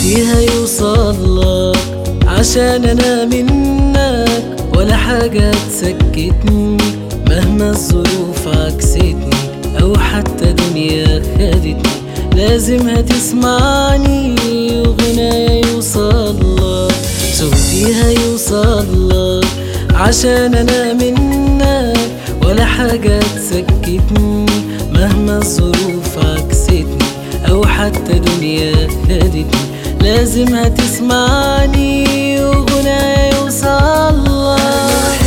فيها يوصل لك عشان انا منك ولا حاجة تسكتني مهما الظروف عكستني او حتى دنيا خدتني لازم هتسمعني وغنايا يوصل لك صوتي هيوصل لك عشان انا منك ولا حاجة تسكتني مهما الظروف عكستني او حتى دنيا خدتني لازم هتسمعني وغنايا يوصل لك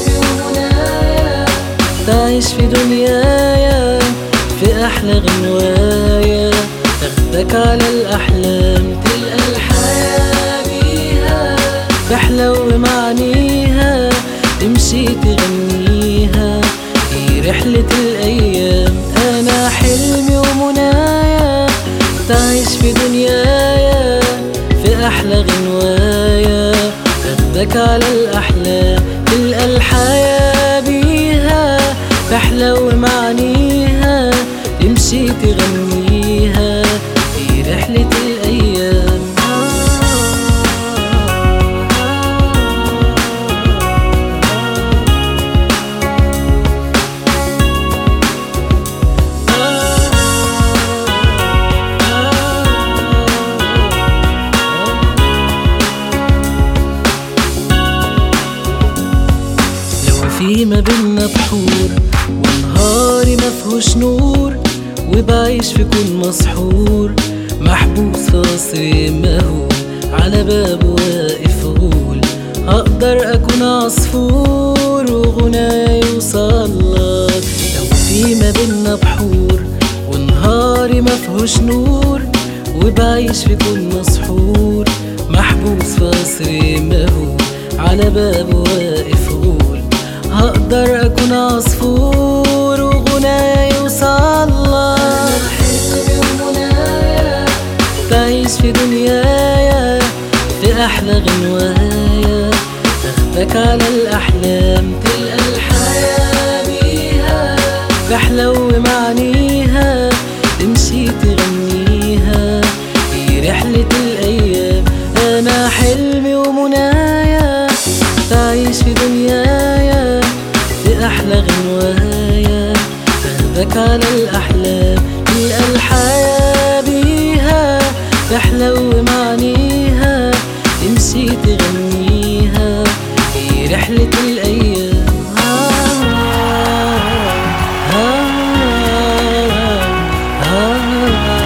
تعيش في دنيايا في احلى غنوايا تاخدك على الاحلام تلقى الحياة بيها تحلو معانيها تمشي تغنيها في رحلة الايام انا حلمي ومنايا تعيش في دنيايا في احلى غنوايا تاخدك على الاحلام تلقى الحياة بيها تحلو معانيها تمشي تغنيها في رحلة الأيام لو في ما بينا بحور ونهاري مفهوش نور وبعيش في كون مسحور محبوس في قصر مهول على بابه واقف غول هقدر اكون عصفور وغنايا يوصلك لو في ما بينا بحور ونهاري مفهوش نور وبعيش في كون مسحور محبوس في قصر مهول على بابه واقف غول هقدر اكون عصفور وغنايا يوصلك تعيش في دنيايا في احلى غنوايا تاخدك على الاحلام تلقى الحياة بيها تحلو معانيها تمشي تغنيها في رحلة الايام انا حلمي ومنايا تعيش في دنيايا في احلى غنوايا تاخدك على الاحلام تلقى الحياة بيها تحلو معانيها تمشي تغنيها في رحلة الأيام آه آه آه آه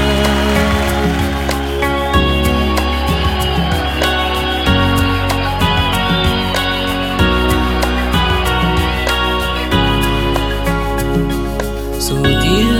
صوتي